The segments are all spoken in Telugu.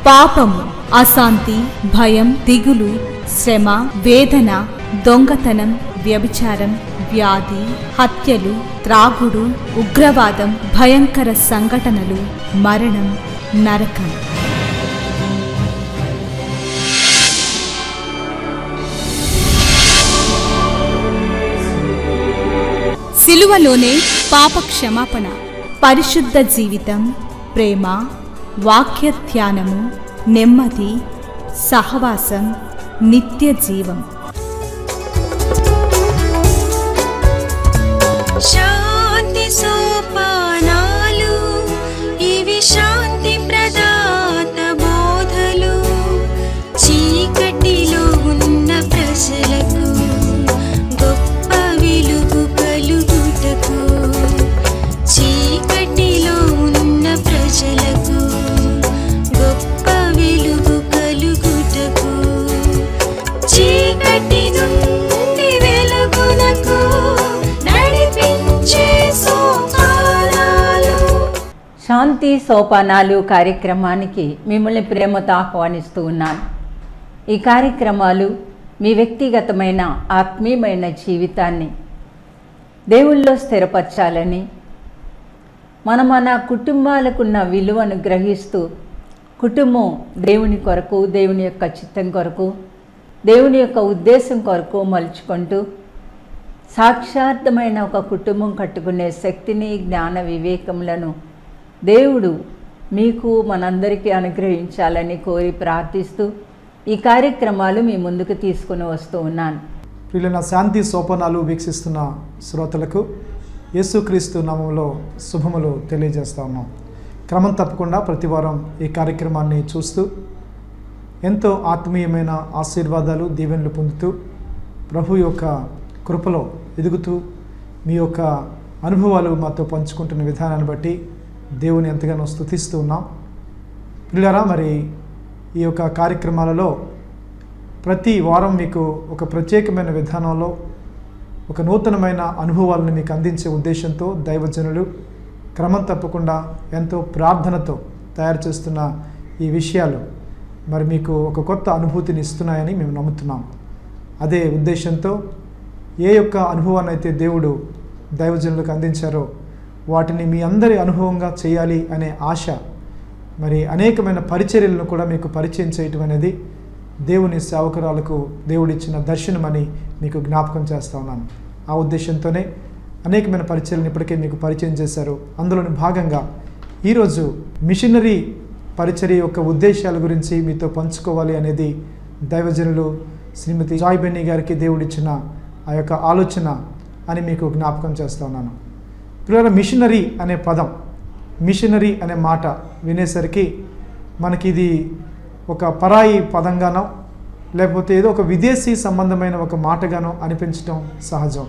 పాపము అశాంతి భయం దిగులు శ్రమ వేదన దొంగతనం వ్యభిచారం వ్యాధి హత్యలు త్రాగుడు ఉగ్రవాదం భయంకర సంఘటనలు మరణం నరకం సిలువలోనే పాప క్షమాపణ పరిశుద్ధ జీవితం ప్రేమ వాక్య ధ్యానము నెమ్మది సహవాసం నిత్య జీవం శాంతి సోపానాలు ఇవి శాంతి ప్రదాత బోధలు చీకటిలో ఉన్న ప్రజలకు గొప్ప వెలుగు కలుగుటకు చీకటిలో ఉన్న ప్రజలకు గొప్ప వెలుగు కలుగుటకు చీకటి నుండి వెలుగునకు నడిపించే సోపానాలు శాంతి సోపానాలు కార్యక్రమానికి మిమ్మల్ని ప్రేమతో ఆహ్వానిస్తూ ఉన్నాను ఈ కార్యక్రమాలు మీ వ్యక్తిగతమైన ఆత్మీయమైన జీవితాన్ని దేవుళ్ళో స్థిరపరచాలని మన మన కుటుంబాలకున్న విలువను గ్రహిస్తూ కుటుంబం దేవుని కొరకు దేవుని యొక్క చిత్తం కొరకు దేవుని యొక్క ఉద్దేశం కొరకు మలుచుకుంటూ సాక్షార్థమైన ఒక కుటుంబం కట్టుకునే శక్తిని జ్ఞాన వివేకములను దేవుడు మీకు మనందరికీ అనుగ్రహించాలని కోరి ప్రార్థిస్తూ ఈ కార్యక్రమాలు మీ ముందుకు తీసుకుని వస్తూ ఉన్నాను ప్రియులైన శాంతి సోపనాలు వీక్షిస్తున్న శ్రోతలకు యేసుక్రీస్తు నామంలో శుభములు తెలియజేస్తా ఉన్నాం క్రమం తప్పకుండా ప్రతి వారం ఈ కార్యక్రమాన్ని చూస్తూ ఎంతో ఆత్మీయమైన ఆశీర్వాదాలు దీవెనలు పొందుతూ ప్రభు యొక్క కృపలో ఎదుగుతూ మీ యొక్క అనుభవాలు మాతో పంచుకుంటున్న విధానాన్ని బట్టి దేవుని ఎంతగానో స్తుతిస్తూ ఉన్నాం పిల్లరా మరి ఈ యొక్క కార్యక్రమాలలో ప్రతి వారం మీకు ఒక ప్రత్యేకమైన విధానంలో ఒక నూతనమైన అనుభవాలను మీకు అందించే ఉద్దేశంతో దైవజనులు క్రమం తప్పకుండా ఎంతో ప్రార్థనతో తయారు చేస్తున్న ఈ విషయాలు మరి మీకు ఒక కొత్త అనుభూతిని ఇస్తున్నాయని మేము నమ్ముతున్నాం అదే ఉద్దేశంతో ఏ యొక్క అనుభవాన్ని అయితే దేవుడు దైవజనులకు అందించారో వాటిని మీ అందరి అనుభవంగా చేయాలి అనే ఆశ మరి అనేకమైన పరిచర్యలను కూడా మీకు పరిచయం చేయటం అనేది దేవుని సేవకురాలకు దేవుడిచ్చిన దర్శనమని మీకు జ్ఞాపకం చేస్తా ఉన్నాను ఆ ఉద్దేశంతోనే అనేకమైన పరిచర్యలను ఇప్పటికే మీకు పరిచయం చేశారు అందులోని భాగంగా ఈరోజు మిషనరీ పరిచర్య యొక్క ఉద్దేశాల గురించి మీతో పంచుకోవాలి అనేది దైవజనులు శ్రీమతి జాయ్ బెన్నీ గారికి దేవుడిచ్చిన ఆ యొక్క ఆలోచన అని మీకు జ్ఞాపకం చేస్తా ఉన్నాను పిల్లల మిషనరీ అనే పదం మిషనరీ అనే మాట వినేసరికి మనకి ఇది ఒక పరాయి పదంగానో లేకపోతే ఏదో ఒక విదేశీ సంబంధమైన ఒక మాటగానో అనిపించడం సహజం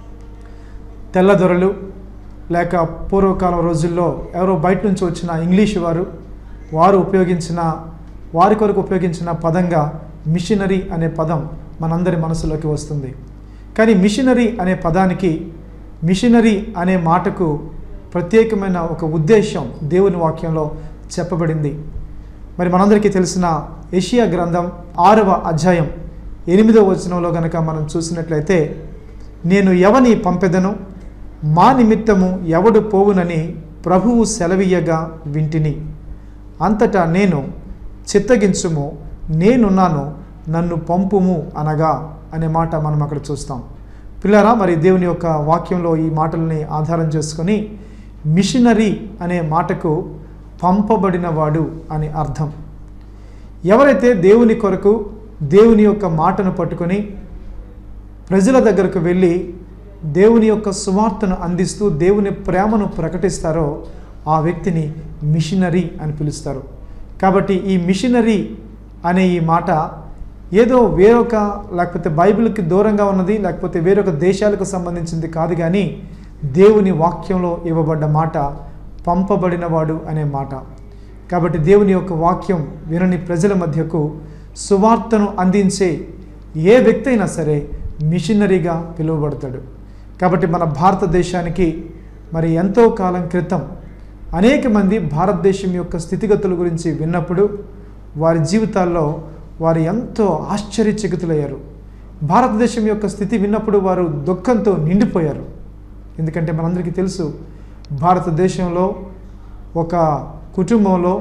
తెల్లదొరలు లేక పూర్వకాలం రోజుల్లో ఎవరో బయట నుంచి వచ్చిన ఇంగ్లీష్ వారు వారు ఉపయోగించిన వారి కొరకు ఉపయోగించిన పదంగా మిషనరీ అనే పదం మనందరి మనసులోకి వస్తుంది కానీ మిషనరీ అనే పదానికి మిషనరీ అనే మాటకు ప్రత్యేకమైన ఒక ఉద్దేశం దేవుని వాక్యంలో చెప్పబడింది మరి మనందరికీ తెలిసిన ఏషియా గ్రంథం ఆరవ అధ్యాయం ఎనిమిదవ వచనంలో గనక మనం చూసినట్లయితే నేను ఎవని పంపెదను మా నిమిత్తము ఎవడు పోవునని ప్రభువు సెలవీయగా వింటిని అంతటా నేను చిత్తగించుము నేనున్నాను నన్ను పంపుము అనగా అనే మాట మనం అక్కడ చూస్తాం పిల్లరా మరి దేవుని యొక్క వాక్యంలో ఈ మాటల్ని ఆధారం చేసుకొని మిషనరీ అనే మాటకు పంపబడినవాడు అని అర్థం ఎవరైతే దేవుని కొరకు దేవుని యొక్క మాటను పట్టుకొని ప్రజల దగ్గరకు వెళ్ళి దేవుని యొక్క సువార్తను అందిస్తూ దేవుని ప్రేమను ప్రకటిస్తారో ఆ వ్యక్తిని మిషనరీ అని పిలుస్తారు కాబట్టి ఈ మిషనరీ అనే ఈ మాట ఏదో వేరొక లేకపోతే బైబిల్కి దూరంగా ఉన్నది లేకపోతే వేరొక దేశాలకు సంబంధించింది కాదు కానీ దేవుని వాక్యంలో ఇవ్వబడ్డ మాట పంపబడినవాడు అనే మాట కాబట్టి దేవుని యొక్క వాక్యం వినని ప్రజల మధ్యకు సువార్తను అందించే ఏ వ్యక్తి అయినా సరే మిషనరీగా పిలువబడతాడు కాబట్టి మన భారతదేశానికి మరి ఎంతో కాలం క్రితం అనేక మంది భారతదేశం యొక్క స్థితిగతుల గురించి విన్నప్పుడు వారి జీవితాల్లో వారు ఎంతో ఆశ్చర్యచకితులయ్యారు భారతదేశం యొక్క స్థితి విన్నప్పుడు వారు దుఃఖంతో నిండిపోయారు ఎందుకంటే మనందరికీ తెలుసు భారతదేశంలో ఒక కుటుంబంలో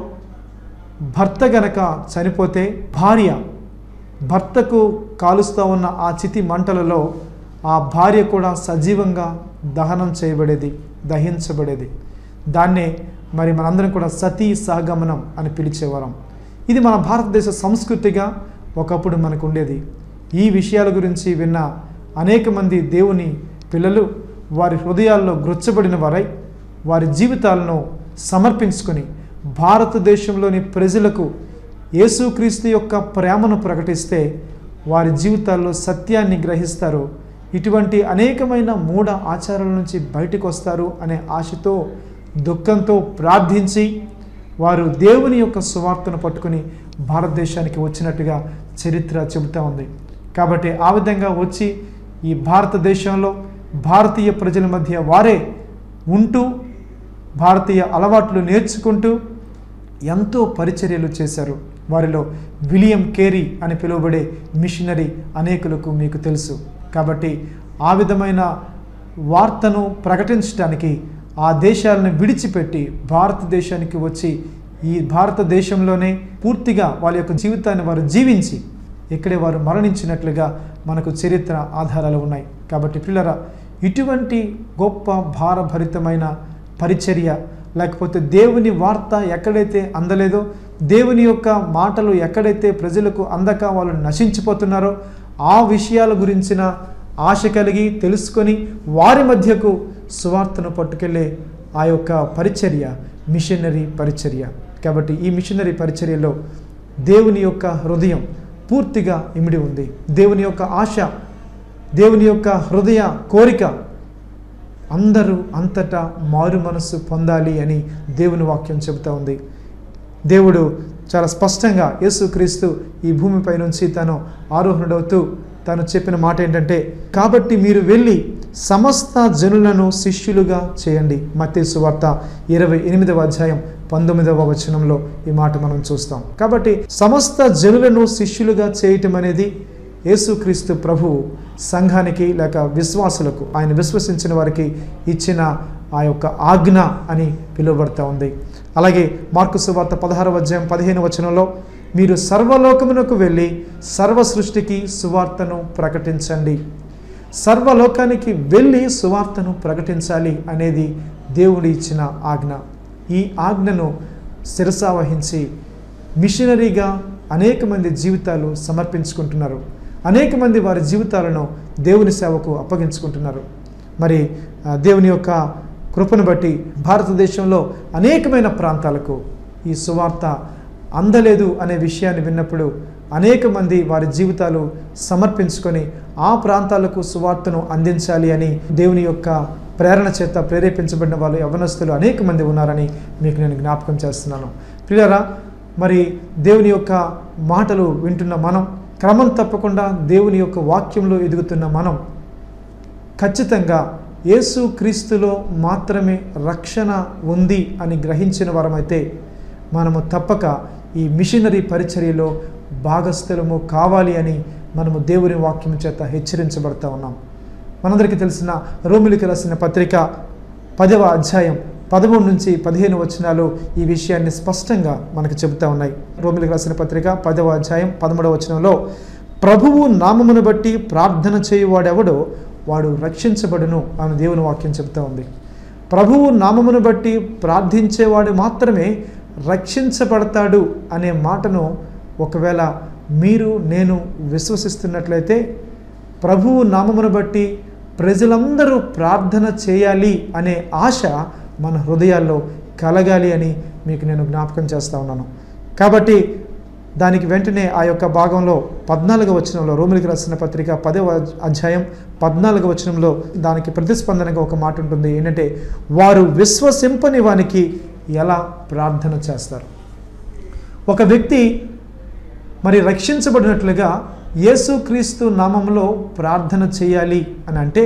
భర్త గనక చనిపోతే భార్య భర్తకు కాలుస్తూ ఉన్న ఆ చితి మంటలలో ఆ భార్య కూడా సజీవంగా దహనం చేయబడేది దహించబడేది దాన్నే మరి మనందరం కూడా సతీ సహగమనం అని పిలిచేవారం ఇది మన భారతదేశ సంస్కృతిగా ఒకప్పుడు మనకు ఉండేది ఈ విషయాల గురించి విన్న అనేక మంది దేవుని పిల్లలు వారి హృదయాల్లో గ్రొచ్చబడిన వారై వారి జీవితాలను సమర్పించుకొని భారతదేశంలోని ప్రజలకు యేసుక్రీస్తు యొక్క ప్రేమను ప్రకటిస్తే వారి జీవితాల్లో సత్యాన్ని గ్రహిస్తారు ఇటువంటి అనేకమైన మూఢ ఆచారాల నుంచి బయటకు వస్తారు అనే ఆశతో దుఃఖంతో ప్రార్థించి వారు దేవుని యొక్క సువార్తను పట్టుకుని భారతదేశానికి వచ్చినట్టుగా చరిత్ర చెబుతూ ఉంది కాబట్టి ఆ విధంగా వచ్చి ఈ భారతదేశంలో భారతీయ ప్రజల మధ్య వారే ఉంటూ భారతీయ అలవాట్లు నేర్చుకుంటూ ఎంతో పరిచర్యలు చేశారు వారిలో విలియం కేరీ అని పిలువబడే మిషనరీ అనేకులకు మీకు తెలుసు కాబట్టి ఆ విధమైన వార్తను ప్రకటించడానికి ఆ దేశాలను విడిచిపెట్టి భారతదేశానికి వచ్చి ఈ భారతదేశంలోనే పూర్తిగా వాళ్ళ యొక్క జీవితాన్ని వారు జీవించి ఇక్కడే వారు మరణించినట్లుగా మనకు చరిత్ర ఆధారాలు ఉన్నాయి కాబట్టి పిల్లరా ఇటువంటి గొప్ప భారభరితమైన పరిచర్య లేకపోతే దేవుని వార్త ఎక్కడైతే అందలేదో దేవుని యొక్క మాటలు ఎక్కడైతే ప్రజలకు అందక వాళ్ళు నశించిపోతున్నారో ఆ విషయాల గురించిన ఆశ కలిగి తెలుసుకొని వారి మధ్యకు సువార్తను పట్టుకెళ్ళే ఆ యొక్క పరిచర్య మిషనరీ పరిచర్య కాబట్టి ఈ మిషనరీ పరిచర్యలో దేవుని యొక్క హృదయం పూర్తిగా ఇమిడి ఉంది దేవుని యొక్క ఆశ దేవుని యొక్క హృదయ కోరిక అందరూ అంతటా మారు మనస్సు పొందాలి అని దేవుని వాక్యం చెబుతూ ఉంది దేవుడు చాలా స్పష్టంగా యేసుక్రీస్తు ఈ భూమిపై నుంచి తను ఆరోహణుడవుతూ తను చెప్పిన మాట ఏంటంటే కాబట్టి మీరు వెళ్ళి సమస్త జనులను శిష్యులుగా చేయండి మత్తయి సువార్త ఇరవై ఎనిమిదవ అధ్యాయం పంతొమ్మిదవ వచనంలో ఈ మాట మనం చూస్తాం కాబట్టి సమస్త జనులను శిష్యులుగా చేయటం అనేది యేసుక్రీస్తు ప్రభువు సంఘానికి లేక విశ్వాసులకు ఆయన విశ్వసించిన వారికి ఇచ్చిన ఆ యొక్క ఆజ్ఞ అని పిలువబడతా ఉంది అలాగే మార్కు సువార్త పదహారవ అధ్యాయం పదిహేను వచనంలో మీరు సర్వలోకమునకు వెళ్ళి సర్వ సృష్టికి సువార్తను ప్రకటించండి సర్వలోకానికి వెళ్ళి సువార్తను ప్రకటించాలి అనేది దేవుడు ఇచ్చిన ఆజ్ఞ ఈ ఆజ్ఞను శిరసావహించి మిషనరీగా అనేక మంది జీవితాలు సమర్పించుకుంటున్నారు అనేక మంది వారి జీవితాలను దేవుని సేవకు అప్పగించుకుంటున్నారు మరి ఆ, దేవుని యొక్క కృపను బట్టి భారతదేశంలో అనేకమైన ప్రాంతాలకు ఈ సువార్త అందలేదు అనే విషయాన్ని విన్నప్పుడు అనేక మంది వారి జీవితాలు సమర్పించుకొని ఆ ప్రాంతాలకు సువార్తను అందించాలి అని దేవుని యొక్క ప్రేరణ చేత ప్రేరేపించబడిన వాళ్ళు యవనస్తులు అనేక మంది ఉన్నారని మీకు నేను జ్ఞాపకం చేస్తున్నాను ప్రియులరా మరి దేవుని యొక్క మాటలు వింటున్న మనం క్రమం తప్పకుండా దేవుని యొక్క వాక్యంలో ఎదుగుతున్న మనం ఖచ్చితంగా యేసు క్రీస్తులో మాత్రమే రక్షణ ఉంది అని గ్రహించిన వారమైతే మనము తప్పక ఈ మిషనరీ పరిచర్యలో భాగస్థలము కావాలి అని మనము దేవుని వాక్యం చేత హెచ్చరించబడతా ఉన్నాం మనందరికీ తెలిసిన రోమిలికి రాసిన పత్రిక పదవ అధ్యాయం పదమూడు నుంచి పదిహేను వచనాలు ఈ విషయాన్ని స్పష్టంగా మనకు చెబుతా ఉన్నాయి రోమిలికి రాసిన పత్రిక పదవ అధ్యాయం పదమూడవ వచనంలో ప్రభువు నామమును బట్టి ప్రార్థన చేయువాడెవడో వాడు రక్షించబడును అని దేవుని వాక్యం చెబుతా ఉంది ప్రభువు నామమును బట్టి ప్రార్థించేవాడు మాత్రమే రక్షించబడతాడు అనే మాటను ఒకవేళ మీరు నేను విశ్వసిస్తున్నట్లయితే ప్రభువు నామమును బట్టి ప్రజలందరూ ప్రార్థన చేయాలి అనే ఆశ మన హృదయాల్లో కలగాలి అని మీకు నేను జ్ఞాపకం చేస్తూ ఉన్నాను కాబట్టి దానికి వెంటనే ఆ యొక్క భాగంలో పద్నాలుగవ వచనంలో రోమిలికి రాసిన పత్రిక పదవ అధ్యాయం పద్నాలుగవ వచనంలో దానికి ప్రతిస్పందనగా ఒక మాట ఉంటుంది ఏంటంటే వారు విశ్వసింపని వానికి ఎలా ప్రార్థన చేస్తారు ఒక వ్యక్తి మరి రక్షించబడినట్లుగా యేసుక్రీస్తు నామంలో ప్రార్థన చేయాలి అని అంటే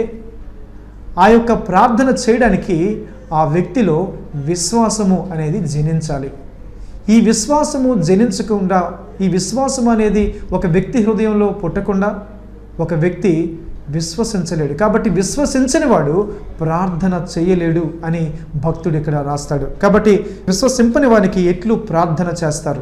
ఆ యొక్క ప్రార్థన చేయడానికి ఆ వ్యక్తిలో విశ్వాసము అనేది జనించాలి ఈ విశ్వాసము జనించకుండా ఈ విశ్వాసం అనేది ఒక వ్యక్తి హృదయంలో పుట్టకుండా ఒక వ్యక్తి విశ్వసించలేడు కాబట్టి విశ్వసించని వాడు ప్రార్థన చేయలేడు అని భక్తుడు ఇక్కడ రాస్తాడు కాబట్టి విశ్వసింపని వానికి ఎట్లు ప్రార్థన చేస్తారు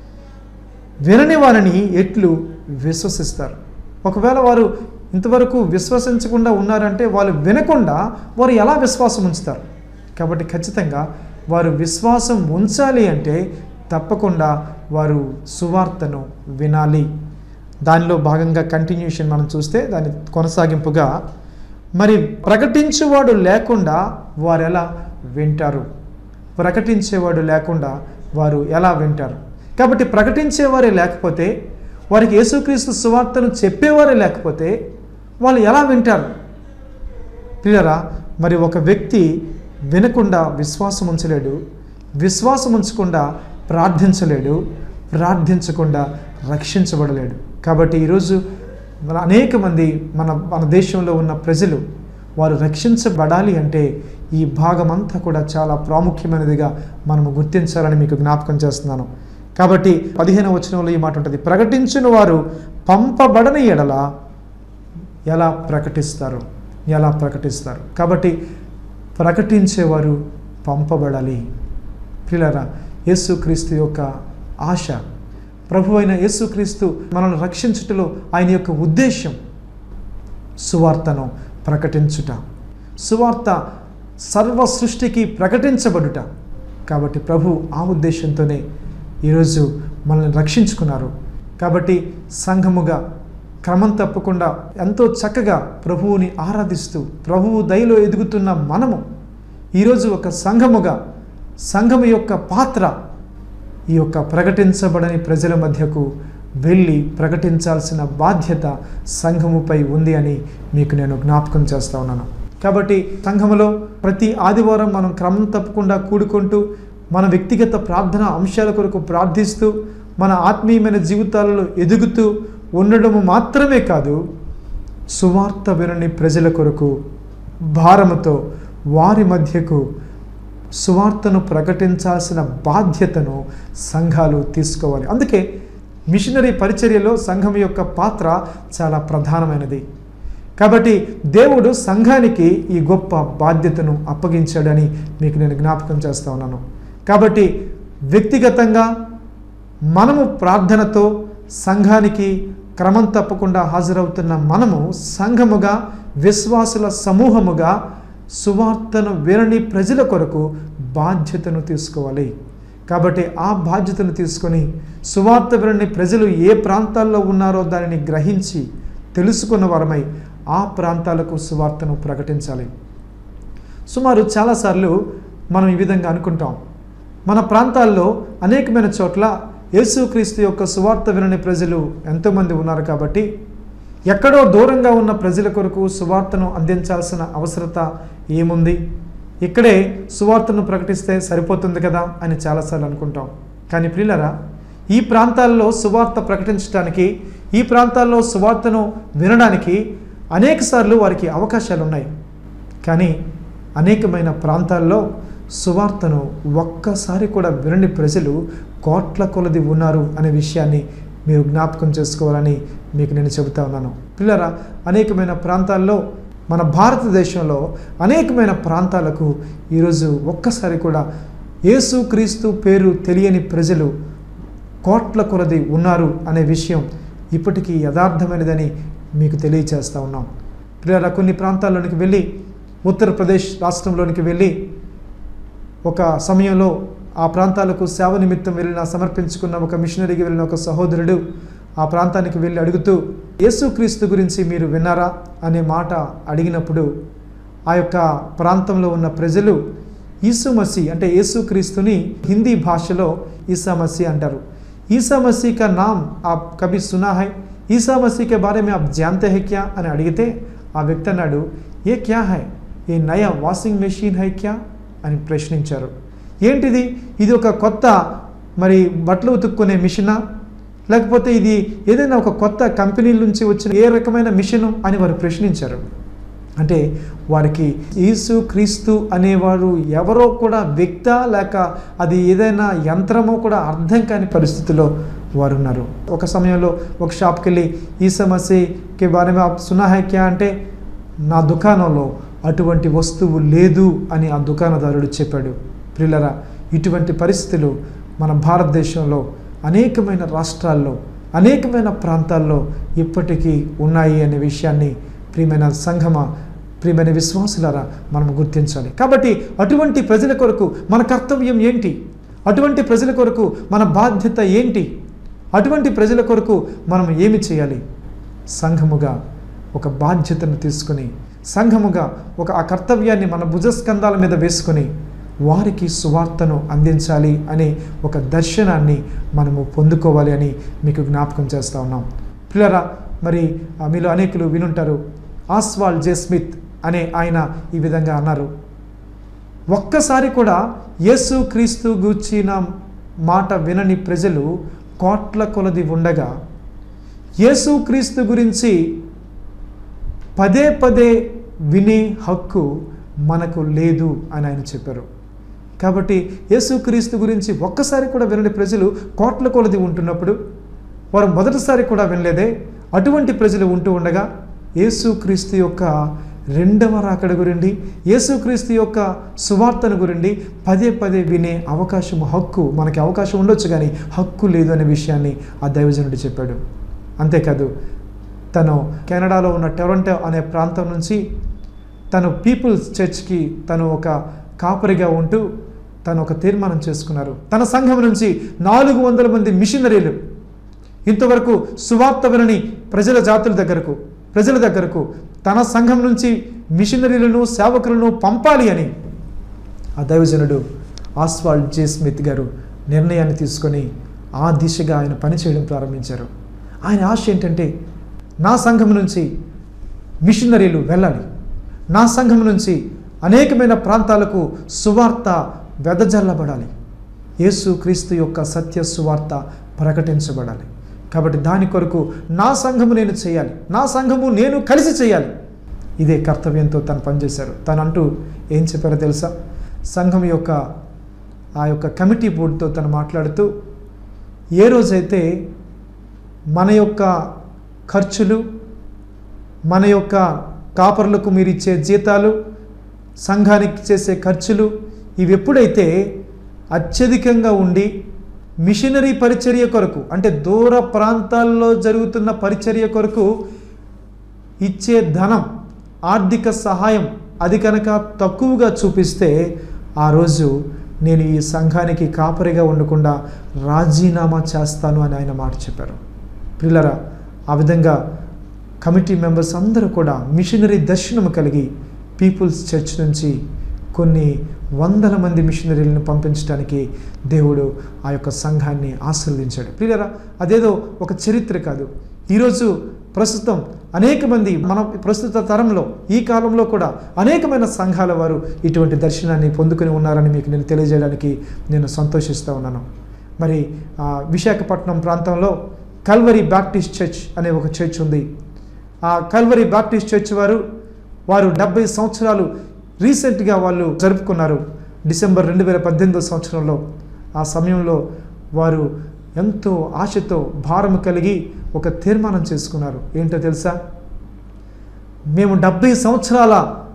వినని వారిని ఎట్లు విశ్వసిస్తారు ఒకవేళ వారు ఇంతవరకు విశ్వసించకుండా ఉన్నారంటే వాళ్ళు వినకుండా వారు ఎలా విశ్వాసం ఉంచుతారు కాబట్టి ఖచ్చితంగా వారు విశ్వాసం ఉంచాలి అంటే తప్పకుండా వారు సువార్తను వినాలి దానిలో భాగంగా కంటిన్యూషన్ మనం చూస్తే దాని కొనసాగింపుగా మరి ప్రకటించేవాడు లేకుండా వారు ఎలా వింటారు ప్రకటించేవాడు లేకుండా వారు ఎలా వింటారు కాబట్టి ప్రకటించేవారే లేకపోతే వారికి యేసుక్రీస్తు సువార్తను చెప్పేవారే లేకపోతే వాళ్ళు ఎలా వింటారు క్లియరా మరి ఒక వ్యక్తి వినకుండా విశ్వాసం ఉంచలేడు విశ్వాసం ఉంచకుండా ప్రార్థించలేడు ప్రార్థించకుండా రక్షించబడలేడు కాబట్టి ఈరోజు మన అనేక మంది మన మన దేశంలో ఉన్న ప్రజలు వారు రక్షించబడాలి అంటే ఈ భాగమంతా కూడా చాలా ప్రాముఖ్యమైనదిగా మనము గుర్తించాలని మీకు జ్ఞాపకం చేస్తున్నాను కాబట్టి పదిహేను వచనంలో ఈ మాట ఉంటుంది ప్రకటించిన వారు పంపబడని ఎడల ఎలా ప్రకటిస్తారు ఎలా ప్రకటిస్తారు కాబట్టి ప్రకటించేవారు పంపబడాలి ప్రిలరా యేసుక్రీస్తు యొక్క ఆశ ప్రభు అయిన యేసుక్రీస్తు మనల్ని రక్షించుటలో ఆయన యొక్క ఉద్దేశం సువార్తను ప్రకటించుట సువార్త సర్వ సృష్టికి ప్రకటించబడుట కాబట్టి ప్రభు ఆ ఉద్దేశంతోనే ఈరోజు మనల్ని రక్షించుకున్నారు కాబట్టి సంఘముగా క్రమం తప్పకుండా ఎంతో చక్కగా ప్రభువుని ఆరాధిస్తూ ప్రభువు దయలో ఎదుగుతున్న మనము ఈరోజు ఒక సంఘముగా సంఘము యొక్క పాత్ర ఈ యొక్క ప్రకటించబడని ప్రజల మధ్యకు వెళ్ళి ప్రకటించాల్సిన బాధ్యత సంఘముపై ఉంది అని మీకు నేను జ్ఞాపకం చేస్తా ఉన్నాను కాబట్టి సంఘములో ప్రతి ఆదివారం మనం క్రమం తప్పకుండా కూడుకుంటూ మన వ్యక్తిగత ప్రార్థన అంశాల కొరకు ప్రార్థిస్తూ మన ఆత్మీయమైన జీవితాలలో ఎదుగుతూ ఉండడము మాత్రమే కాదు సువార్త వినని ప్రజల కొరకు భారముతో వారి మధ్యకు సువార్తను ప్రకటించాల్సిన బాధ్యతను సంఘాలు తీసుకోవాలి అందుకే మిషనరీ పరిచర్యలో సంఘం యొక్క పాత్ర చాలా ప్రధానమైనది కాబట్టి దేవుడు సంఘానికి ఈ గొప్ప బాధ్యతను అప్పగించాడని మీకు నేను జ్ఞాపకం చేస్తా ఉన్నాను కాబట్టి వ్యక్తిగతంగా మనము ప్రార్థనతో సంఘానికి క్రమం తప్పకుండా హాజరవుతున్న మనము సంఘముగా విశ్వాసుల సమూహముగా సువార్తను వినని ప్రజల కొరకు బాధ్యతను తీసుకోవాలి కాబట్టి ఆ బాధ్యతను తీసుకొని సువార్త వినని ప్రజలు ఏ ప్రాంతాల్లో ఉన్నారో దానిని గ్రహించి తెలుసుకున్న వరమై ఆ ప్రాంతాలకు సువార్తను ప్రకటించాలి సుమారు చాలాసార్లు మనం ఈ విధంగా అనుకుంటాం మన ప్రాంతాల్లో అనేకమైన చోట్ల యేసుక్రీస్తు యొక్క సువార్త వినని ప్రజలు ఎంతోమంది ఉన్నారు కాబట్టి ఎక్కడో దూరంగా ఉన్న ప్రజల కొరకు సువార్తను అందించాల్సిన అవసరత ఏముంది ఇక్కడే సువార్తను ప్రకటిస్తే సరిపోతుంది కదా అని చాలాసార్లు అనుకుంటాం కానీ ప్రియులరా ఈ ప్రాంతాల్లో సువార్త ప్రకటించడానికి ఈ ప్రాంతాల్లో సువార్తను వినడానికి అనేకసార్లు వారికి అవకాశాలు ఉన్నాయి కానీ అనేకమైన ప్రాంతాల్లో సువార్తను ఒక్కసారి కూడా వినని ప్రజలు కోట్ల కొలది ఉన్నారు అనే విషయాన్ని మీరు జ్ఞాపకం చేసుకోవాలని మీకు నేను చెబుతా ఉన్నాను పిల్లరా అనేకమైన ప్రాంతాల్లో మన భారతదేశంలో అనేకమైన ప్రాంతాలకు ఈరోజు ఒక్కసారి కూడా యేసు క్రీస్తు పేరు తెలియని ప్రజలు కోట్ల కొలది ఉన్నారు అనే విషయం ఇప్పటికీ యథార్థమైనదని మీకు తెలియచేస్తూ ఉన్నాం పిల్లల కొన్ని ప్రాంతాల్లోనికి వెళ్ళి ఉత్తరప్రదేశ్ రాష్ట్రంలోనికి వెళ్ళి ఒక సమయంలో ఆ ప్రాంతాలకు సేవ నిమిత్తం వెళ్ళిన సమర్పించుకున్న ఒక మిషనరీకి వెళ్ళిన ఒక సహోదరుడు ఆ ప్రాంతానికి వెళ్ళి అడుగుతూ యేసుక్రీస్తు గురించి మీరు విన్నారా అనే మాట అడిగినప్పుడు ఆ యొక్క ప్రాంతంలో ఉన్న ప్రజలు ఈసు మసీ అంటే యేసుక్రీస్తుని హిందీ భాషలో ఈసా మసీ అంటారు ఈసా మసీ కా నామ్ ఆప్ కభీ సునా హై ఈసా మసీ కే బారే మే ఆప్ జాన్తే హై క్యా అని అడిగితే ఆ వ్యక్తి అన్నాడు ఏ క్యా హై ఏ నయా వాషింగ్ మెషిన్ హై క్యా అని ప్రశ్నించారు ఏంటిది ఇది ఒక కొత్త మరి బట్టలు ఉతుక్కునే మిషనా లేకపోతే ఇది ఏదైనా ఒక కొత్త కంపెనీ నుంచి వచ్చిన ఏ రకమైన మిషను అని వారు ప్రశ్నించారు అంటే వారికి యేసు క్రీస్తు అనేవారు ఎవరో కూడా వ్యక్త లేక అది ఏదైనా యంత్రమో కూడా అర్థం కాని పరిస్థితిలో వారు ఉన్నారు ఒక సమయంలో ఒక షాప్కి వెళ్ళి ఈ సమస్యకి బారే మే ఆప్ సునా హై క్యా అంటే నా దుకాణంలో అటువంటి వస్తువు లేదు అని ఆ దుకాణదారుడు చెప్పాడు ప్రిల్లరా ఇటువంటి పరిస్థితులు మన భారతదేశంలో అనేకమైన రాష్ట్రాల్లో అనేకమైన ప్రాంతాల్లో ఇప్పటికీ ఉన్నాయి అనే విషయాన్ని ప్రియమైన సంఘమ ప్రియమైన విశ్వాసులారా మనం గుర్తించాలి కాబట్టి అటువంటి ప్రజల కొరకు మన కర్తవ్యం ఏంటి అటువంటి ప్రజల కొరకు మన బాధ్యత ఏంటి అటువంటి ప్రజల కొరకు మనం ఏమి చేయాలి సంఘముగా ఒక బాధ్యతను తీసుకుని సంఘముగా ఒక ఆ కర్తవ్యాన్ని మన భుజస్కంధాల మీద వేసుకొని వారికి సువార్తను అందించాలి అనే ఒక దర్శనాన్ని మనము పొందుకోవాలి అని మీకు జ్ఞాపకం చేస్తూ ఉన్నాం పిల్లరా మరి ఆ, మీలో అనేకులు వినుంటారు ఆస్వాల్ జే స్మిత్ అనే ఆయన ఈ విధంగా అన్నారు ఒక్కసారి కూడా యేసు క్రీస్తు గూర్చిన మాట వినని ప్రజలు కోట్ల కొలది ఉండగా యేసు క్రీస్తు గురించి పదే పదే వినే హక్కు మనకు లేదు అని ఆయన చెప్పారు కాబట్టి యేసుక్రీస్తు గురించి ఒక్కసారి కూడా వినని ప్రజలు కోట్ల కొలది ఉంటున్నప్పుడు వారు మొదటిసారి కూడా వినలేదే అటువంటి ప్రజలు ఉంటూ ఉండగా యేసుక్రీస్తు యొక్క రెండవ రాకడ గురించి యేసుక్రీస్తు యొక్క సువార్తను గురించి పదే పదే వినే అవకాశం హక్కు మనకి అవకాశం ఉండొచ్చు కానీ హక్కు లేదు అనే విషయాన్ని ఆ దైవజనుడు చెప్పాడు అంతేకాదు తను కెనడాలో ఉన్న టొరంటో అనే ప్రాంతం నుంచి తను పీపుల్స్ చర్చ్కి తను ఒక కాపరిగా ఉంటూ తను ఒక తీర్మానం చేసుకున్నారు తన సంఘం నుంచి నాలుగు వందల మంది మిషనరీలు ఇంతవరకు సువార్త వినని ప్రజల జాతుల దగ్గరకు ప్రజల దగ్గరకు తన సంఘం నుంచి మిషనరీలను సేవకులను పంపాలి అని ఆ దైవజనుడు ఆస్వాల్డ్ జే స్మిత్ గారు నిర్ణయాన్ని తీసుకొని ఆ దిశగా ఆయన పనిచేయడం ప్రారంభించారు ఆయన ఆశ ఏంటంటే నా సంఘం నుంచి మిషనరీలు వెళ్ళాలి నా సంఘం నుంచి అనేకమైన ప్రాంతాలకు సువార్త వెదజల్లబడాలి యేసు క్రీస్తు యొక్క సత్య సువార్త ప్రకటించబడాలి కాబట్టి దాని కొరకు నా సంఘము నేను చేయాలి నా సంఘము నేను కలిసి చేయాలి ఇదే కర్తవ్యంతో తను పనిచేశారు తను అంటూ ఏం చెప్పారో తెలుసా సంఘం యొక్క ఆ యొక్క కమిటీ బోర్డుతో తను మాట్లాడుతూ ఏ రోజైతే మన యొక్క ఖర్చులు మన యొక్క కాపర్లకు మీరు ఇచ్చే జీతాలు సంఘానికి చేసే ఖర్చులు ఇవి ఎప్పుడైతే అత్యధికంగా ఉండి మిషనరీ పరిచర్య కొరకు అంటే దూర ప్రాంతాల్లో జరుగుతున్న పరిచర్య కొరకు ఇచ్చే ధనం ఆర్థిక సహాయం అది కనుక తక్కువగా చూపిస్తే ఆ రోజు నేను ఈ సంఘానికి కాపరిగా ఉండకుండా రాజీనామా చేస్తాను అని ఆయన మాట చెప్పారు పిల్లరా ఆ విధంగా కమిటీ మెంబర్స్ అందరూ కూడా మిషనరీ దర్శనం కలిగి పీపుల్స్ చర్చ్ నుంచి కొన్ని వందల మంది మిషనరీలను పంపించడానికి దేవుడు ఆ యొక్క సంఘాన్ని ఆశీర్వదించాడు ప్రియరా అదేదో ఒక చరిత్ర కాదు ఈరోజు ప్రస్తుతం అనేక మంది మన ప్రస్తుత తరంలో ఈ కాలంలో కూడా అనేకమైన సంఘాల వారు ఇటువంటి దర్శనాన్ని పొందుకొని ఉన్నారని మీకు నేను తెలియజేయడానికి నేను సంతోషిస్తూ ఉన్నాను మరి ఆ, విశాఖపట్నం ప్రాంతంలో కల్వరి బ్యాప్టిస్ట్ చర్చ్ అనే ఒక చర్చ్ ఉంది ఆ కల్వరి బ్యాప్టిస్ట్ చర్చ్ వారు వారు డెబ్బై సంవత్సరాలు రీసెంట్గా వాళ్ళు జరుపుకున్నారు డిసెంబర్ రెండు వేల పద్దెనిమిదో సంవత్సరంలో ఆ సమయంలో వారు ఎంతో ఆశతో భారం కలిగి ఒక తీర్మానం చేసుకున్నారు ఏంటో తెలుసా మేము డెబ్బై సంవత్సరాల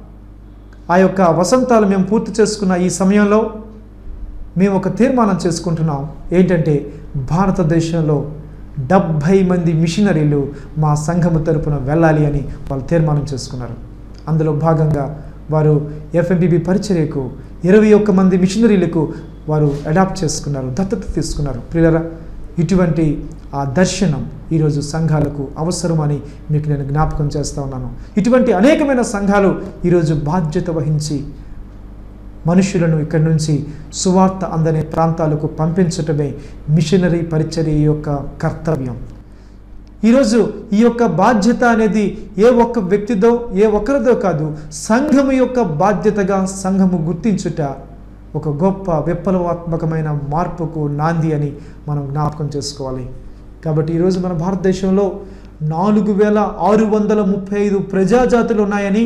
ఆ యొక్క వసంతాలు మేము పూర్తి చేసుకున్న ఈ సమయంలో మేము ఒక తీర్మానం చేసుకుంటున్నాం ఏంటంటే భారతదేశంలో డెబ్భై మంది మిషనరీలు మా సంఘము తరపున వెళ్ళాలి అని వాళ్ళు తీర్మానం చేసుకున్నారు అందులో భాగంగా వారు ఎఫ్ఎంబిబి పరిచర్యకు ఇరవై ఒక్క మంది మిషనరీలకు వారు అడాప్ట్ చేసుకున్నారు దత్తత తీసుకున్నారు ప్రియులరా ఇటువంటి ఆ దర్శనం ఈరోజు సంఘాలకు అవసరమని మీకు నేను జ్ఞాపకం చేస్తూ ఉన్నాను ఇటువంటి అనేకమైన సంఘాలు ఈరోజు బాధ్యత వహించి మనుషులను ఇక్కడి నుంచి సువార్త అందని ప్రాంతాలకు పంపించటమే మిషనరీ పరిచర్య యొక్క కర్తవ్యం ఈరోజు ఈ యొక్క బాధ్యత అనేది ఏ ఒక్క వ్యక్తిదో ఏ ఒక్కరిదో కాదు సంఘము యొక్క బాధ్యతగా సంఘము గుర్తించుట ఒక గొప్ప విప్లవాత్మకమైన మార్పుకు నాంది అని మనం జ్ఞాపకం చేసుకోవాలి కాబట్టి ఈరోజు మన భారతదేశంలో నాలుగు వేల ఆరు వందల ముప్పై ఐదు ప్రజాజాతులు ఉన్నాయని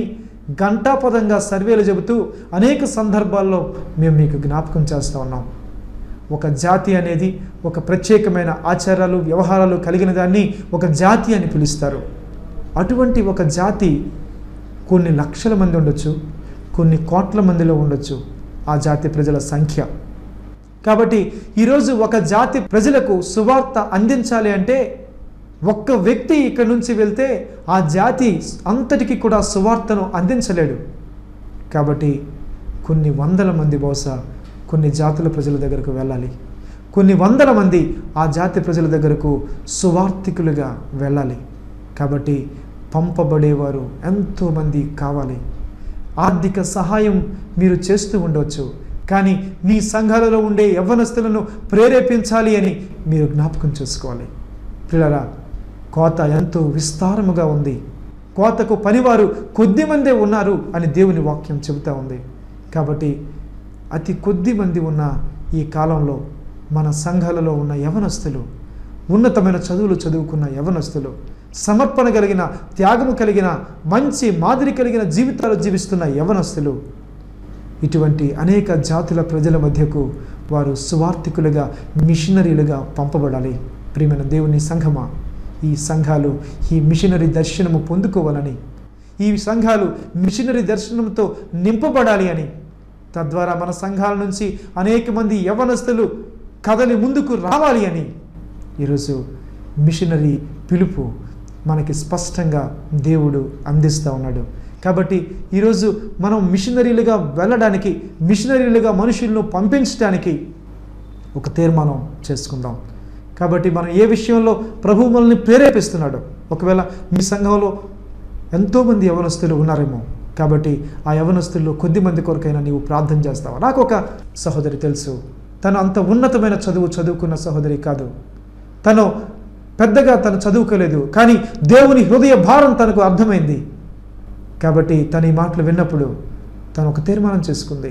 గంటాపదంగా సర్వేలు చెబుతూ అనేక సందర్భాల్లో మేము మీకు జ్ఞాపకం చేస్తూ ఉన్నాం ఒక జాతి అనేది ఒక ప్రత్యేకమైన ఆచారాలు వ్యవహారాలు కలిగిన దాన్ని ఒక జాతి అని పిలుస్తారు అటువంటి ఒక జాతి కొన్ని లక్షల మంది ఉండొచ్చు కొన్ని కోట్ల మందిలో ఉండొచ్చు ఆ జాతి ప్రజల సంఖ్య కాబట్టి ఈరోజు ఒక జాతి ప్రజలకు సువార్త అందించాలి అంటే ఒక్క వ్యక్తి ఇక్కడి నుంచి వెళ్తే ఆ జాతి అంతటికి కూడా సువార్తను అందించలేడు కాబట్టి కొన్ని వందల మంది బహుశా కొన్ని జాతుల ప్రజల దగ్గరకు వెళ్ళాలి కొన్ని వందల మంది ఆ జాతి ప్రజల దగ్గరకు సువార్థికులుగా వెళ్ళాలి కాబట్టి పంపబడేవారు ఎంతోమంది కావాలి ఆర్థిక సహాయం మీరు చేస్తూ ఉండవచ్చు కానీ మీ సంఘాలలో ఉండే యవ్వనస్తులను ప్రేరేపించాలి అని మీరు జ్ఞాపకం చేసుకోవాలి పిల్లరా కోత ఎంతో విస్తారముగా ఉంది కోతకు పనివారు కొద్ది మందే ఉన్నారు అని దేవుని వాక్యం చెబుతా ఉంది కాబట్టి అతి కొద్ది మంది ఉన్న ఈ కాలంలో మన సంఘాలలో ఉన్న యవనస్తులు ఉన్నతమైన చదువులు చదువుకున్న యవనస్తులు సమర్పణ కలిగిన త్యాగము కలిగిన మంచి మాదిరి కలిగిన జీవితాలు జీవిస్తున్న యవనస్తులు ఇటువంటి అనేక జాతుల ప్రజల మధ్యకు వారు సువార్థికులుగా మిషనరీలుగా పంపబడాలి ప్రియమైన దేవుని సంఘమా ఈ సంఘాలు ఈ మిషనరీ దర్శనము పొందుకోవాలని ఈ సంఘాలు మిషనరీ దర్శనంతో నింపబడాలి అని తద్వారా మన సంఘాల నుంచి అనేక మంది యవనస్తులు కదలి ముందుకు రావాలి అని ఈరోజు మిషనరీ పిలుపు మనకి స్పష్టంగా దేవుడు అందిస్తూ ఉన్నాడు కాబట్టి ఈరోజు మనం మిషనరీలుగా వెళ్ళడానికి మిషనరీలుగా మనుషులను పంపించడానికి ఒక తీర్మానం చేసుకుందాం కాబట్టి మనం ఏ విషయంలో ప్రభు మనల్ని ప్రేరేపిస్తున్నాడు ఒకవేళ మీ సంఘంలో ఎంతోమంది యవనస్తులు ఉన్నారేమో కాబట్టి ఆ యవనస్తుల్లో కొద్ది మంది కొరకైనా నీవు ప్రార్థన చేస్తావా నాకు ఒక సహోదరి తెలుసు తను అంత ఉన్నతమైన చదువు చదువుకున్న సహోదరి కాదు తను పెద్దగా తను చదువుకోలేదు కానీ దేవుని హృదయ భారం తనకు అర్థమైంది కాబట్టి తను ఈ మాటలు విన్నప్పుడు తను ఒక తీర్మానం చేసుకుంది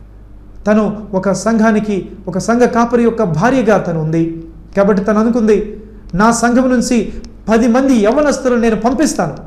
తను ఒక సంఘానికి ఒక సంఘ కాపరి యొక్క భార్యగా తను ఉంది కాబట్టి తను అనుకుంది నా సంఘం నుంచి పది మంది యవనస్తులను నేను పంపిస్తాను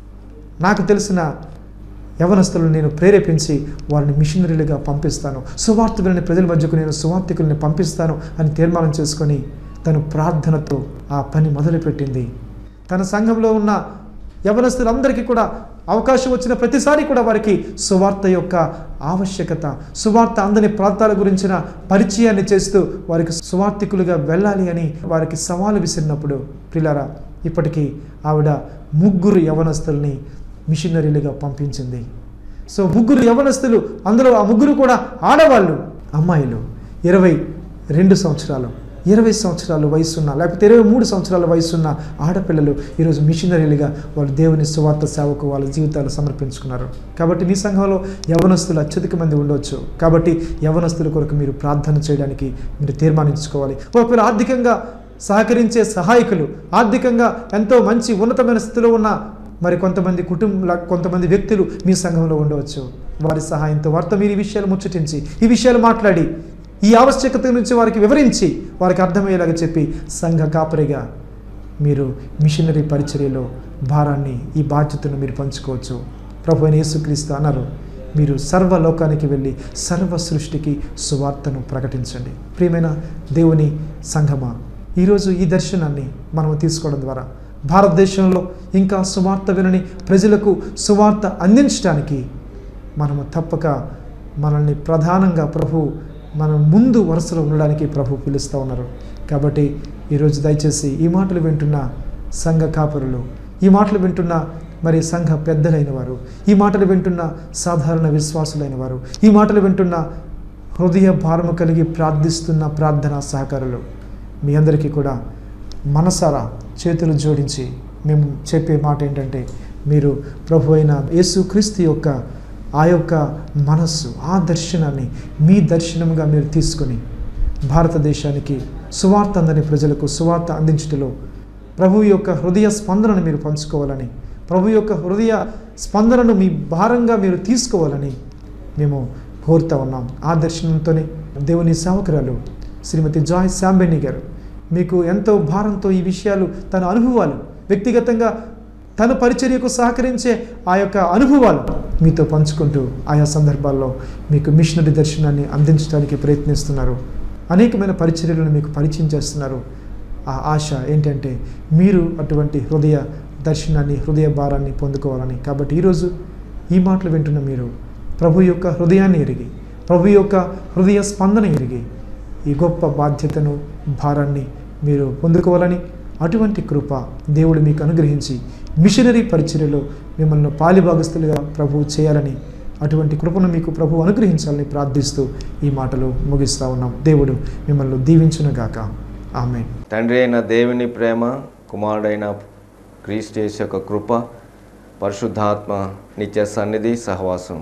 నాకు తెలిసిన యవనస్తులను నేను ప్రేరేపించి వారిని మిషనరీలుగా పంపిస్తాను సువార్త వినని ప్రజల మధ్యకు నేను సువార్థికుల్ని పంపిస్తాను అని తీర్మానం చేసుకొని తను ప్రార్థనతో ఆ పని మొదలుపెట్టింది తన సంఘంలో ఉన్న యవనస్తులందరికీ కూడా అవకాశం వచ్చిన ప్రతిసారి కూడా వారికి సువార్త యొక్క ఆవశ్యకత సువార్త అందని ప్రాంతాల గురించిన పరిచయాన్ని చేస్తూ వారికి సువార్థికులుగా వెళ్ళాలి అని వారికి సవాలు విసిరినప్పుడు పిల్లరా ఇప్పటికీ ఆవిడ ముగ్గురు యవనస్తుల్ని మిషనరీలుగా పంపించింది సో ముగ్గురు యవనస్తులు అందులో ఆ ముగ్గురు కూడా ఆడవాళ్ళు అమ్మాయిలు ఇరవై రెండు సంవత్సరాలు ఇరవై సంవత్సరాలు వయసున్న లేకపోతే ఇరవై మూడు సంవత్సరాల వయసున్న ఆడపిల్లలు ఈరోజు మిషనరీలుగా వాళ్ళు దేవుని సువార్త సేవకు వాళ్ళ జీవితాలు సమర్పించుకున్నారు కాబట్టి మీ సంఘంలో యవనస్తులు అత్యధిక మంది ఉండవచ్చు కాబట్టి యవనస్తుల కొరకు మీరు ప్రార్థన చేయడానికి మీరు తీర్మానించుకోవాలి ఒకవేళ ఆర్థికంగా సహకరించే సహాయకులు ఆర్థికంగా ఎంతో మంచి ఉన్నతమైన స్థితిలో ఉన్న మరి కొంతమంది కుటుంబ కొంతమంది వ్యక్తులు మీ సంఘంలో ఉండవచ్చు వారి సహాయంతో వారితో మీరు ఈ విషయాలు ముచ్చటించి ఈ విషయాలు మాట్లాడి ఈ ఆవశ్యకత నుంచి వారికి వివరించి వారికి అర్థమయ్యేలాగా చెప్పి సంఘ కాపరిగా మీరు మిషనరీ పరిచర్యలో భారాన్ని ఈ బాధ్యతను మీరు పంచుకోవచ్చు ప్రభు అయిన యేసుక్రీస్తు అన్నారు మీరు సర్వ లోకానికి వెళ్ళి సర్వ సృష్టికి సువార్తను ప్రకటించండి ప్రియమైన దేవుని సంఘమా ఈరోజు ఈ దర్శనాన్ని మనం తీసుకోవడం ద్వారా భారతదేశంలో ఇంకా సువార్త వినని ప్రజలకు సువార్త అందించడానికి మనము తప్పక మనల్ని ప్రధానంగా ప్రభు మనం ముందు వరుసలో ఉండడానికి ప్రభు పిలుస్తూ ఉన్నారు కాబట్టి ఈరోజు దయచేసి ఈ మాటలు వింటున్న సంఘ కాపరులు ఈ మాటలు వింటున్న మరి సంఘ పెద్దలైన వారు ఈ మాటలు వింటున్న సాధారణ విశ్వాసులైన వారు ఈ మాటలు వింటున్న హృదయ భారము కలిగి ప్రార్థిస్తున్న ప్రార్థనా సహకారులు మీ అందరికీ కూడా మనసారా చేతులు జోడించి మేము చెప్పే మాట ఏంటంటే మీరు ప్రభు అయిన యేసుక్రీస్తు యొక్క ఆ యొక్క మనస్సు ఆ దర్శనాన్ని మీ దర్శనముగా మీరు తీసుకొని భారతదేశానికి సువార్త అందని ప్రజలకు సువార్త అందించటలో ప్రభు యొక్క హృదయ స్పందనను మీరు పంచుకోవాలని ప్రభు యొక్క హృదయ స్పందనను మీ భారంగా మీరు తీసుకోవాలని మేము కోరుతా ఉన్నాం ఆ దర్శనంతోనే దేవుని సేవకురాలు శ్రీమతి జాయ్ శాంబెని గారు మీకు ఎంతో భారంతో ఈ విషయాలు తన అనుభవాలు వ్యక్తిగతంగా తన పరిచర్యకు సహకరించే ఆ యొక్క అనుభవాలు మీతో పంచుకుంటూ ఆయా సందర్భాల్లో మీకు మిషనరీ దర్శనాన్ని అందించడానికి ప్రయత్నిస్తున్నారు అనేకమైన పరిచర్యలను మీకు పరిచయం చేస్తున్నారు ఆ ఆశ ఏంటంటే మీరు అటువంటి హృదయ దర్శనాన్ని హృదయ భారాన్ని పొందుకోవాలని కాబట్టి ఈరోజు ఈ మాటలు వింటున్న మీరు ప్రభు యొక్క హృదయాన్ని ఎరిగి ప్రభు యొక్క హృదయ స్పందన ఎరిగి ఈ గొప్ప బాధ్యతను భారాన్ని మీరు పొందుకోవాలని అటువంటి కృప దేవుడు మీకు అనుగ్రహించి మిషనరీ పరిచర్యలో మిమ్మల్ని పాలిభాగస్తులుగా ప్రభు చేయాలని అటువంటి కృపను మీకు ప్రభు అనుగ్రహించాలని ప్రార్థిస్తూ ఈ మాటలు ముగిస్తూ ఉన్నాం దేవుడు మిమ్మల్ని దీవించునుగాక ఆమె తండ్రి అయిన దేవుని ప్రేమ కుమారుడైన క్రీస్తు యేసు యొక్క కృప పరిశుద్ధాత్మ నిత్య సన్నిధి సహవాసం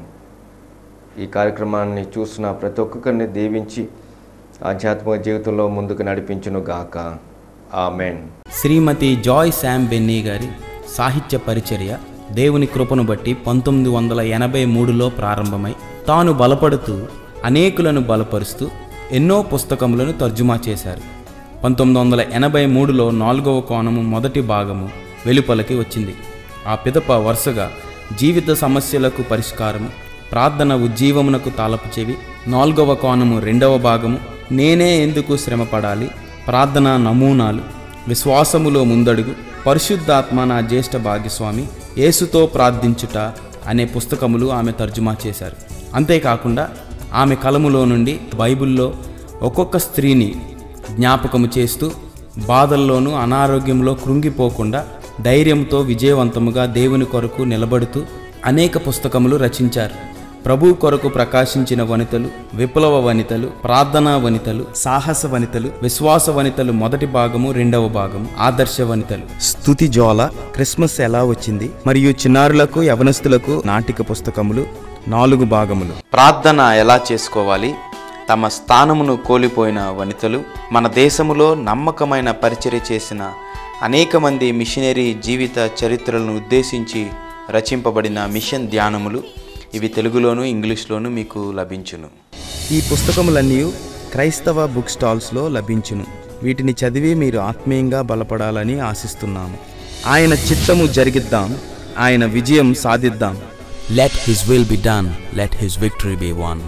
ఈ కార్యక్రమాన్ని చూసిన ప్రతి ఒక్కొక్కరిని దీవించి ఆధ్యాత్మిక జీవితంలో ముందుకు నడిపించును గాక amen Shrimati Joy Sam Benny గారి సాహిత్య పరిచర్య దేవుని కృపను బట్టి పంతొమ్మిది వందల ఎనభై మూడులో ప్రారంభమై తాను బలపడుతూ అనేకులను బలపరుస్తూ ఎన్నో పుస్తకములను తర్జుమా చేశారు పంతొమ్మిది వందల ఎనభై మూడులో నాలుగవ కోణము మొదటి భాగము వెలుపలకి వచ్చింది ఆ పిదప వరుసగా జీవిత సమస్యలకు పరిష్కారము ప్రార్థన ఉజ్జీవమునకు తాళపు చెవి నాలుగవ కోణము రెండవ భాగము నేనే ఎందుకు శ్రమపడాలి ప్రార్థనా నమూనాలు విశ్వాసములో ముందడుగు పరిశుద్ధాత్మ నా జ్యేష్ఠ భాగ్యస్వామి యేసుతో ప్రార్థించుట అనే పుస్తకములు ఆమె తర్జుమా చేశారు అంతేకాకుండా ఆమె కలములో నుండి బైబిల్లో ఒక్కొక్క స్త్రీని జ్ఞాపకము చేస్తూ బాధల్లోనూ అనారోగ్యంలో కృంగిపోకుండా ధైర్యంతో విజయవంతముగా దేవుని కొరకు నిలబడుతూ అనేక పుస్తకములు రచించారు ప్రభు కొరకు ప్రకాశించిన వనితలు విప్లవ వనితలు ప్రార్థనా వనితలు సాహస వనితలు విశ్వాస వనితలు మొదటి భాగము రెండవ భాగము ఆదర్శ వనితలు స్తుతి జోల క్రిస్మస్ ఎలా వచ్చింది మరియు చిన్నారులకు యవనస్తులకు నాటిక పుస్తకములు నాలుగు భాగములు ప్రార్థన ఎలా చేసుకోవాలి తమ స్థానమును కోల్పోయిన వనితలు మన దేశములో నమ్మకమైన పరిచర్య చేసిన అనేక మంది మిషనరీ జీవిత చరిత్రలను ఉద్దేశించి రచింపబడిన మిషన్ ధ్యానములు ఇవి తెలుగులోను ఇంగ్లీష్లోను మీకు లభించును ఈ పుస్తకములన్నీ క్రైస్తవ బుక్ స్టాల్స్లో లభించును వీటిని చదివి మీరు ఆత్మీయంగా బలపడాలని ఆశిస్తున్నాము ఆయన చిత్తము జరిగిద్దాం ఆయన విజయం సాధిద్దాం let his will be done let his victory be won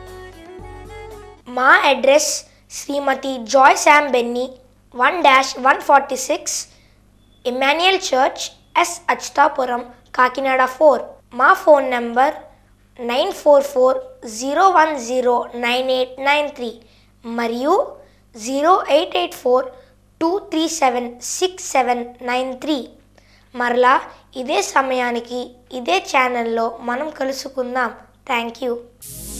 మా address Shrimati Joy Sam Benny one dash one forty six Emmanuel Church S Atchutapuram Kakinada four మా phone number nine four four zero one zero nine eight nine three మరియు zero eight eight four two three seven six seven nine three మరలా ఇదే సమయానికి ఇదే ఛానల్లో మనం కలుసుకుందాం థ్యాంక్ యూ